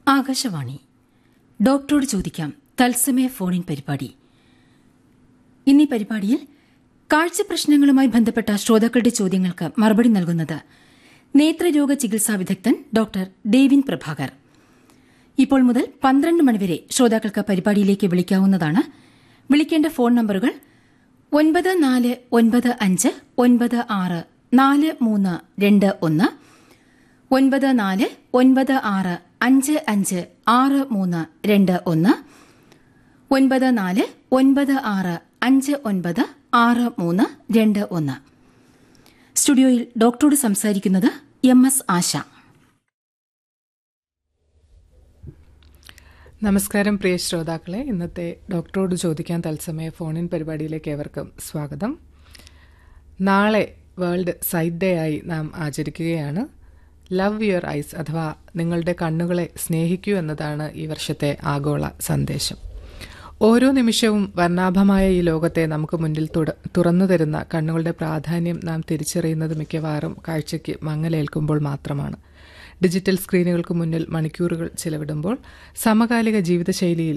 ആകാശവാണി ഡോക്ടറോട് ചോദിക്കാം തത്സമയ ഫോണിൻ പരിപാടി ഇന്നീ പരിപാടിയിൽ കാഴ്ച പ്രശ്നങ്ങളുമായി ബന്ധപ്പെട്ട ശ്രോതാക്കളുടെ ചോദ്യങ്ങൾക്ക് മറുപടി നൽകുന്നത് നേത്രരോഗ ചികിത്സാ വിദഗ്ധൻ ഡോക്ടർ ഡേവിൻ പ്രഭാകർ ഇപ്പോൾ മുതൽ പന്ത്രണ്ട് മണിവരെ ശ്രോതാക്കൾക്ക് പരിപാടിയിലേക്ക് വിളിക്കാവുന്നതാണ് വിളിക്കേണ്ട ഫോൺ നമ്പറുകൾ ഒൻപത് നാല് ഒൻപത് അഞ്ച് ഒൻപത് ആറ് നാല് മൂന്ന് രണ്ട് ഒന്ന് ഒൻപത് നാല് ഒൻപത് ആറ് അഞ്ച് അഞ്ച് ആറ് മൂന്ന് രണ്ട് ഒന്ന് ഒൻപത് നാല് ഒൻപത് ആറ് അഞ്ച് ഒൻപത് ആറ് മൂന്ന് രണ്ട് ഒന്ന് സ്റ്റുഡിയോയിൽ ഡോക്ടറോട് സംസാരിക്കുന്നത് എം എസ് ആശ നമസ്കാരം പ്രിയ ശ്രോതാക്കളെ ഇന്നത്തെ ഡോക്ടറോട് ചോദിക്കാൻ തത്സമയ ഫോണിൻ പരിപാടിയിലേക്ക് ഏവർക്കും സ്വാഗതം നാളെ വേൾഡ് സൈറ്റ് ഡേ ആയി നാം ആചരിക്കുകയാണ് ലവ് യുവർ ഐസ് അഥവാ നിങ്ങളുടെ കണ്ണുകളെ സ്നേഹിക്കൂ എന്നതാണ് ഈ വർഷത്തെ ആഗോള സന്ദേശം ഓരോ നിമിഷവും വർണ്ണാഭമായ ഈ ലോകത്തെ നമുക്ക് മുന്നിൽ തുട- തുറന്നു തരുന്ന കണ്ണുകളുടെ പ്രാധാന്യം നാം തിരിച്ചറിയുന്നത് മിക്കവാറും കാഴ്ചയ്ക്ക് മങ്ങലേൽക്കുമ്പോൾ മാത്രമാണ് ഡിജിറ്റൽ സ്ക്രീനുകൾക്ക് മുന്നിൽ മണിക്കൂറുകൾ ചിലവിടുമ്പോൾ സമകാലിക ജീവിതശൈലിയിൽ